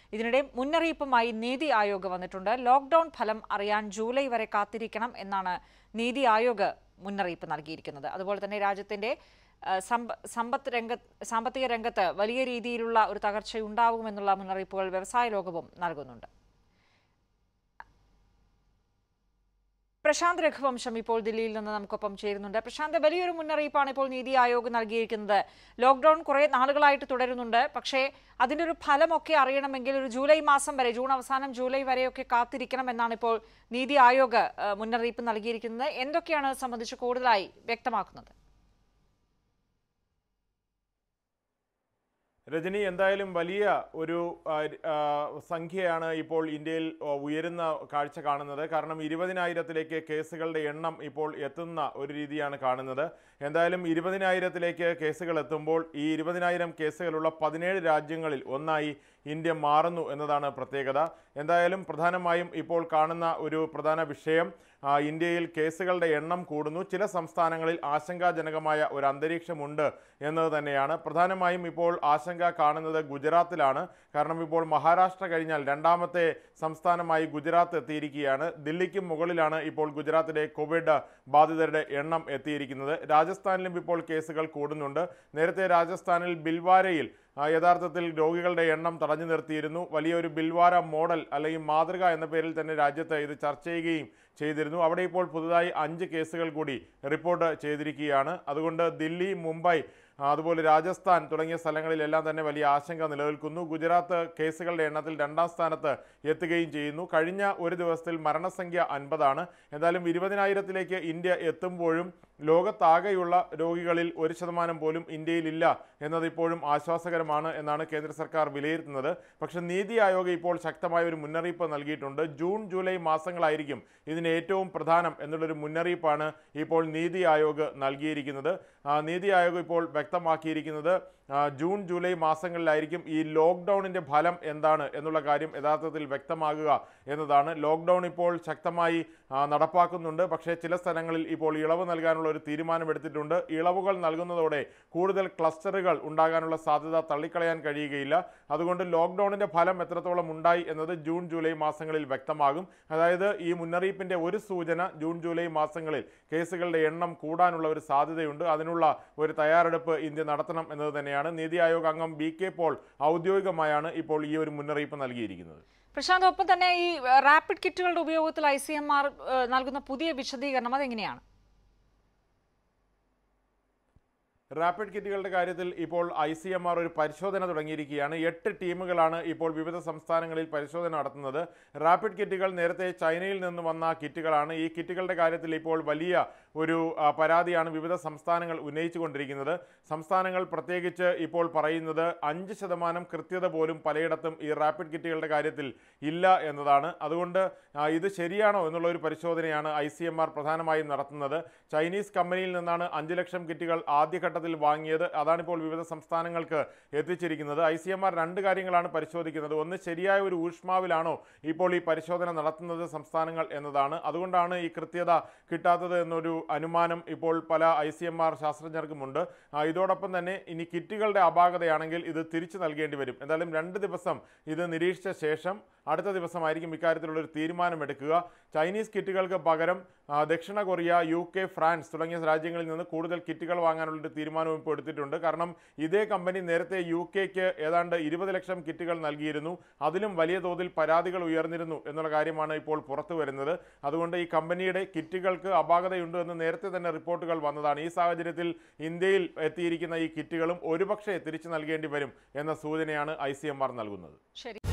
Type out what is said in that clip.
ഇതിനിടെ മുന്നറിയിപ്പുമായി നീതി ആയോഗ് വന്നിട്ടുണ്ട് ലോക്ഡൌൺ ഫലം അറിയാൻ ജൂലൈ വരെ കാത്തിരിക്കണം എന്നാണ് നീതി ആയോഗ് മുന്നറിയിപ്പ് നൽകിയിരിക്കുന്നത് അതുപോലെ തന്നെ രാജ്യത്തിന്റെ ആ, സമ്പ- സമ്പത്ത് രംഗ സാമ്പത്തിക രംഗത്ത് വലിയ രീതിയിലുള്ള ഒരു തകർച്ച ഉണ്ടാകുമെന്നുള്ള മുന്നറിയിപ്പുകൾ വ്യവസായ ലോകവും നൽകുന്നുണ്ട് പ്രശാന്ത് രഘുവംശം ഇപ്പോൾ ദില്ലിയിൽ നിന്ന് നമുക്കൊപ്പം ചേരുന്നുണ്ട് പ്രശാന്ത് വലിയൊരു മുന്നറിയിപ്പാണ് ഇപ്പോൾ നീതി ആയോഗ് നൽകിയിരിക്കുന്നത് ലോക്ക്ഡൌൺ കുറെ നാളുകളായിട്ട് തുടരുന്നുണ്ട് പക്ഷേ അതിന്റെ ഒരു ഫലമൊക്കെ അറിയണമെങ്കിൽ ഒരു ജൂലൈ മാസം വരെ ജൂൺ അവസാനം ജൂലൈ വരെയൊക്കെ കാത്തിരിക്കണം എന്നാണ് ഇപ്പോൾ നീതി ആയോഗ് ആ, മുന്നറിയിപ്പ് നൽകിയിരിക്കുന്നത് എന്തൊക്കെയാണ് ഇത് സംബന്ധിച്ച് കൂടുതലായി വ്യക്തമാക്കുന്നത് രജനി എന്തായാലും വലിയ ഒരു ആ, ആ, സംഖ്യയാണ് ഇപ്പോൾ ഇന്ത്യയിൽ ആ, ഉയരുന്ന കാഴ്ച കാണുന്നത് കാരണം ഇരുപതിനായിരത്തിലേക്ക് കേസുകളുടെ എണ്ണം ഇപ്പോൾ എത്തുന്ന ഒരു രീതിയാണ് കാണുന്നത് എന്തായാലും ഇരുപതിനായിരത്തിലേക്ക് കേസുകൾ എത്തുമ്പോൾ ഈ ഇരുപതിനായിരം കേസുകളുള്ള പതിനേഴ് രാജ്യങ്ങളിൽ ഒന്നായി ഇന്ത്യ മാറുന്നു എന്നതാണ് പ്രത്യേകത എന്തായാലും പ്രധാനമായും ഇപ്പോൾ കാണുന്ന ഒരു പ്രധാന വിഷയം ആ, ഇന്ത്യയിൽ കേസുകളുടെ എണ്ണം കൂടുന്നു ചില സംസ്ഥാനങ്ങളിൽ ആശങ്കാജനകമായ ഒരു അന്തരീക്ഷമുണ്ട് എന്നത് തന്നെയാണ് പ്രധാനമായും ഇപ്പോൾ ആശങ്ക കാണുന്നത് ഗുജറാത്തിലാണ് കാരണം ഇപ്പോൾ മഹാരാഷ്ട്ര കഴിഞ്ഞാൽ രണ്ടാമത്തെ സംസ്ഥാനമായി ഗുജറാത്ത് എത്തിയിരിക്കുകയാണ് ദില്ലിക്കും മുകളിലാണ് ഇപ്പോൾ ഗുജറാത്തിലെ കോവിഡ് ബാധിതരുടെ എണ്ണം എത്തിയിരിക്കുന്നത് രാജസ്ഥാനിലും ഇപ്പോൾ കേസുകൾ കൂടുന്നുണ്ട് നേരത്തെ രാജസ്ഥാനിൽ ബിൽവാരയിൽ ആ, യഥാർത്ഥത്തിൽ രോഗികളുടെ എണ്ണം തടഞ്ഞു നിർത്തിയിരുന്നു വലിയൊരു ബിൽവാര മോഡൽ അല്ലെങ്കിൽ മാതൃക എന്ന പേരിൽ തന്നെ രാജ്യത്ത് ഇത് ചർച്ച ചെയ്യുകയും ചെയ്തിരുന്നു അവിടെ ഇപ്പോൾ പുതുതായി അഞ്ച് കേസുകൾ കൂടി റിപ്പോർട്ട് ചെയ്തിരിക്കുകയാണ് അതുകൊണ്ട് ദില്ലി മുംബൈ ആ, അതുപോലെ രാജസ്ഥാൻ തുടങ്ങിയ സ്ഥലങ്ങളിലെല്ലാം തന്നെ വലിയ ആശങ്ക നിലനിൽക്കുന്നു ഗുജറാത്ത് കേസുകളുടെ എണ്ണത്തിൽ രണ്ടാം സ്ഥാനത്ത് എത്തുകയും ചെയ്യുന്നു കഴിഞ്ഞ ഒരു ദിവസത്തിൽ മരണസംഖ്യ അൻപതാണ് എന്തായാലും ഇരുപതിനായിരത്തിലേക്ക് ഇന്ത്യ എത്തുമ്പോഴും ലോകത്താകെയുള്ള രോഗികളിൽ ഒരു ശതമാനം പോലും ഇന്ത്യയിലില്ല എന്നത് ഇപ്പോഴും ആശ്വാസകരമാണ് എന്നാണ് കേന്ദ്ര സർക്കാർ വിലയിരുത്തുന്നത് പക്ഷേ നീതി ആയോഗ് ഇപ്പോൾ ശക്തമായ ഒരു മുന്നറിയിപ്പ് നൽകിയിട്ടുണ്ട് ജൂൺ ജൂലൈ മാസങ്ങളായിരിക്കും ഇതിന് ഏറ്റവും പ്രധാനം എന്നുള്ളൊരു മുന്നറിയിപ്പാണ് ഇപ്പോൾ നീതി ആയോഗ് നൽകിയിരിക്കുന്നത് ആ, നീതി ആയോഗ് ഇപ്പോൾ വ്യക്തമാക്കിയിരിക്കുന്നത് ആ, ജൂൺ ജൂലൈ മാസങ്ങളിലായിരിക്കും ഈ ലോക്ക്ഡൗണിൻ്റെ ഫലം എന്താണ് എന്നുള്ള കാര്യം യഥാർത്ഥത്തിൽ വ്യക്തമാകുക എന്നതാണ് ലോക്ക്ഡൗൺ ഇപ്പോൾ ശക്തമായി ആ, നടപ്പാക്കുന്നുണ്ട് പക്ഷേ ചില സ്ഥലങ്ങളിൽ ഇപ്പോൾ ഇളവ് നൽകാനുള്ള ഒരു തീരുമാനമെടുത്തിട്ടുണ്ട് ഇളവുകൾ നൽകുന്നതോടെ കൂടുതൽ ക്ലസ്റ്ററുകൾ ഉണ്ടാകാനുള്ള സാധ്യത തള്ളിക്കളയാൻ കഴിയുകയില്ല അതുകൊണ്ട് ലോക്ക്ഡൗണിൻ്റെ ഫലം എത്രത്തോളം ഉണ്ടായി എന്നത് ജൂൺ ജൂലൈ മാസങ്ങളിൽ വ്യക്തമാകും അതായത് ഈ മുന്നറിയിപ്പിൻ്റെ ഒരു സൂചന ജൂൺ ജൂലൈ മാസങ്ങളിൽ കേസുകളുടെ എണ്ണം കൂടാനുള്ള ഒരു സാധ്യതയുണ്ട് അതിനുള്ള ഒരു തയ്യാറെടുപ്പ് ഇന്ത്യ നടത്തണം എന്നത് തന്നെയാണ് നീതി ആയോഗ് അംഗം ബി കെ പോൾ ഔദ്യോഗികമായാണ് ഇപ്പോൾ ഈ ഒരു മുന്നറിയിപ്പ് നൽകിയിരിക്കുന്നത് പ്രശാന്ത് ഒപ്പം തന്നെ ഈ ഏഹ്, റാപ്പിഡ് കിറ്റുകളുടെ ഉപയോഗത്തിൽ ഐ സി എം ആർ നൽകുന്ന പുതിയ വിശദീകരണം അതെങ്ങനെയാണ് റാപ്പിഡ് കിറ്റുകളുടെ കാര്യത്തിൽ ഇപ്പോൾ ഐ സി എം ആർ ഒരു പരിശോധന തുടങ്ങിയിരിക്കുകയാണ് എട്ട് ടീമുകളാണ് ഇപ്പോൾ വിവിധ സംസ്ഥാനങ്ങളിൽ പരിശോധന നടത്തുന്നത് റാപ്പിഡ് കിറ്റുകൾ നേരത്തെ ചൈനയിൽ നിന്ന് വന്ന കിറ്റുകളാണ് ഈ കിറ്റുകളുടെ കാര്യത്തിൽ ഇപ്പോൾ വലിയ ഒരു ആ, പരാതിയാണ് വിവിധ സംസ്ഥാനങ്ങൾ ഉന്നയിച്ചുകൊണ്ടിരിക്കുന്നത് സംസ്ഥാനങ്ങൾ പ്രത്യേകിച്ച് ഇപ്പോൾ പറയുന്നത് അഞ്ച് ശതമാനം കൃത്യത പോലും പലയിടത്തും ഈ റാപ്പിഡ് കിറ്റുകളുടെ കാര്യത്തിൽ ഇല്ല എന്നതാണ് അതുകൊണ്ട് ആ, ഇത് ശരിയാണോ എന്നുള്ള ഒരു പരിശോധനയാണ് ഐ സി എം ആർ പ്രധാനമായും നടത്തുന്നത് ചൈനീസ് കമ്പനിയിൽ നിന്നാണ് അഞ്ച് ലക്ഷം കിറ്റുകൾ ആദ്യഘട്ടത്തിൽ വാങ്ങിയത് അതാണിപ്പോൾ വിവിധ സംസ്ഥാനങ്ങൾക്ക് എത്തിച്ചിരിക്കുന്നത് ഐ സി എം ആർ രണ്ട് കാര്യങ്ങളാണ് പരിശോധിക്കുന്നത് ഒന്ന് ശരിയായ ഒരു ഊഷ്മാവിലാണോ ഇപ്പോൾ ഈ പരിശോധന നടത്തുന്നത് സംസ്ഥാനങ്ങൾ എന്നതാണ് അതുകൊണ്ടാണ് ഈ കൃത്യത കിട്ടാത്തത് എന്നൊരു അനുമാനം ഇപ്പോൾ പല ഐ സി എം ആർ ശാസ്ത്രജ്ഞർക്കുമുണ്ട് ആ, ഇതോടൊപ്പം തന്നെ ഇനി കിറ്റുകളുടെ അപാകതയാണെങ്കിൽ ഇത് തിരിച്ചു നൽകേണ്ടി വരും എന്തായാലും രണ്ട് ദിവസം ഇത് നിരീക്ഷിച്ച ശേഷം അടുത്ത ദിവസമായിരിക്കും ഇക്കാര്യത്തിലുള്ള ഒരു തീരുമാനമെടുക്കുക ചൈനീസ് കിറ്റുകൾക്ക് പകരം ആ, ദക്ഷിണ കൊറിയ യു കെ ഫ്രാൻസ് തുടങ്ങിയ രാജ്യങ്ങളിൽ നിന്ന് കൂടുതൽ കിറ്റുകൾ വാങ്ങാനുള്ള ഒരു തീരുമാനവും ഇപ്പോൾ എടുത്തിട്ടുണ്ട് കാരണം ഇതേ കമ്പനി നേരത്തെ യു കെക്ക് ഏതാണ്ട് ഇരുപത് ലക്ഷം കിറ്റുകൾ നൽകിയിരുന്നു അതിലും വലിയ തോതിൽ പരാതികൾ ഉയർന്നിരുന്നു എന്നുള്ള കാര്യമാണ് ഇപ്പോൾ പുറത്തു വരുന്നത് അതുകൊണ്ട് ഈ കമ്പനിയുടെ കിറ്റുകൾക്ക് അപാകതയുണ്ട് എന്ന് നേരത്തെ തന്നെ റിപ്പോർട്ടുകൾ വന്നതാണ് ഈ സാഹചര്യത്തിൽ ഇന്ത്യയിൽ എത്തിയിരിക്കുന്ന ഈ കിറ്റുകളും ഒരുപക്ഷെ തിരിച്ചു നൽകേണ്ടി വരും എന്ന സൂചനയാണ് ഐ നൽകുന്നത് ശരി